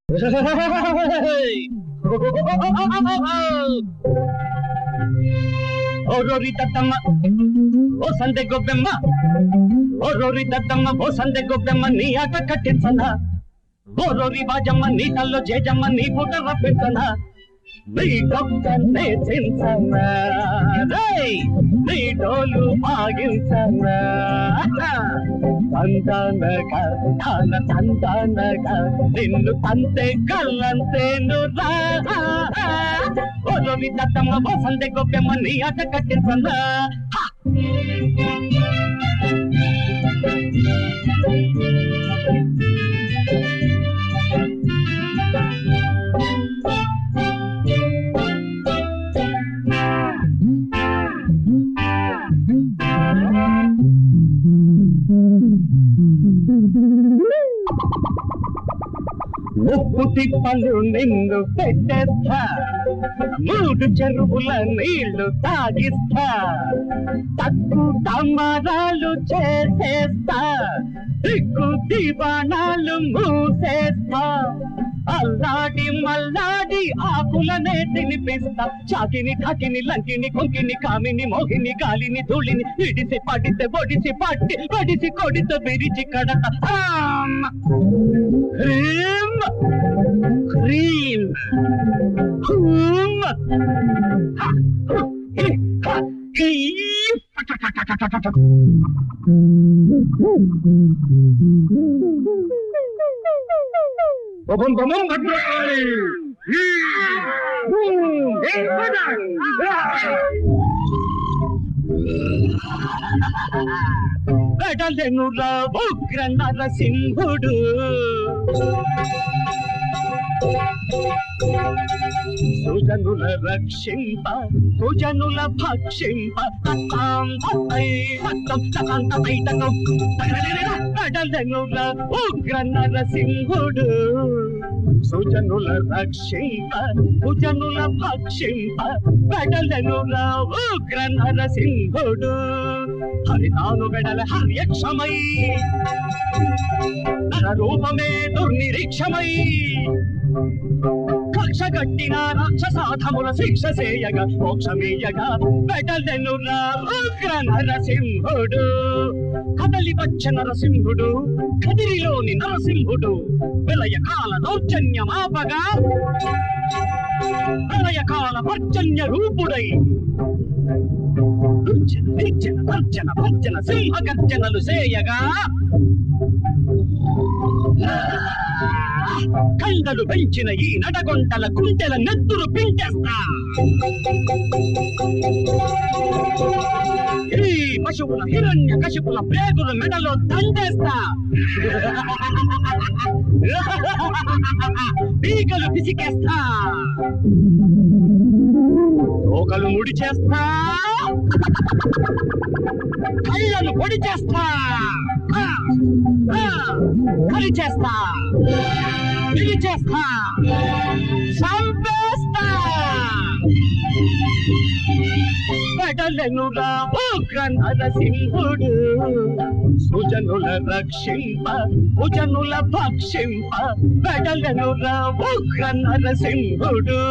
ఓ రోరి దద్దమ్మ ఓ సందె గొబ్బెమ్మ ఓ రోరి దద్దమ్మ ఓ సందె గొబ్బెమ్మ నీ ఆట కట్టించనా ఓ రోరి బాజమ్మ నీ తల్లో జేజమ్మ నీ పుట రప్పించనా నీ గొప్పనే చించనా రేయ్ నీ డోలు ఆగించనా తందనగా తాన తందనగా నిన్ను తంతే కళ్ళంతేను రా ఓ రోరి దద్దమ్మ ఓ సందె గొబ్బెమ్మ నీ ఆట కట్టించనా హా! ఉప్పు తిప్పలు నిన్ను పెట్టేస్తా మూడు చెరువుల నీళ్లు తాగిస్తా తక్కు తమ్మరాలు చేసేస్తా దిక్కు దివాణాలు మూసేస్తా అల్లాడి మల్లాడి ఆకులనే తినిపిస్తా చాకిని కాకిని లంకిని కొంకిని కామిని మోహిని గాలిని ధూళిని ఇడిసి పడితే ఒడిసి పట్టి పడిసి కొడితే విరిచి కడత ఆమ్! హ్రీం! హ్రీం! హూం! హ! హు! హి! హ! హీ! టటటటటటట. బొబం బొబం భద్రకాళి! హీ! హూం! హే! పద! ఆ! వెడలెనురా ఉగ్ర నరసింహుడు సుజనుల రక్షింప కుజనుల భక్షింప తత్తాం తత్తై తత్తం తతాంత తైతకం వెడలెనురా ఉగ్ర నరసింహుడు సుజనుల రక్షింప కుజనుల భక్షింప వెడలెనురా ఉగ్ర నరసింహుడు హరితాను వెడల హర్యక్షమై నర రూపమే దుర్నిరీక్షమై కక్ష కట్టిన రాక్షసాధముల శిక్ష చేయగా మోక్షమీయగా వెడలెనురా ఉగ్ర నరసింహుడు కదలి వచ్చ నరసింహుడు కదిరిలోని నరసింహుడు విలయ కాల దౌర్జన్యమాపగా ప్రళయ కాల పర్జన్య రూపుడై దుర్జన నిర్జన తర్జన భర్జన సింహ గర్జనలు చేయగా కండలు పెంచిన ఈ నడగొంటల కుంటెల నెత్తురు పింటేస్తా ఈ పశువుల హిరణ్య కశిపుల ప్రేగుల మెడలో దండేస్తా పీకలు పిసికేస్తా తోకలు ముడి చేస్తా కళ్ళను పొడి చేస్తా ఆ, ఆ, కరి చేస్తా పిలి చేస్తా చంపేస్తా వెడలెనురా ఉగ్ర నరసింహుడు సుజనుల రక్షింప భుజనుల భక్షింప వెడలెనురా ఉగ్ర నరసింహుడు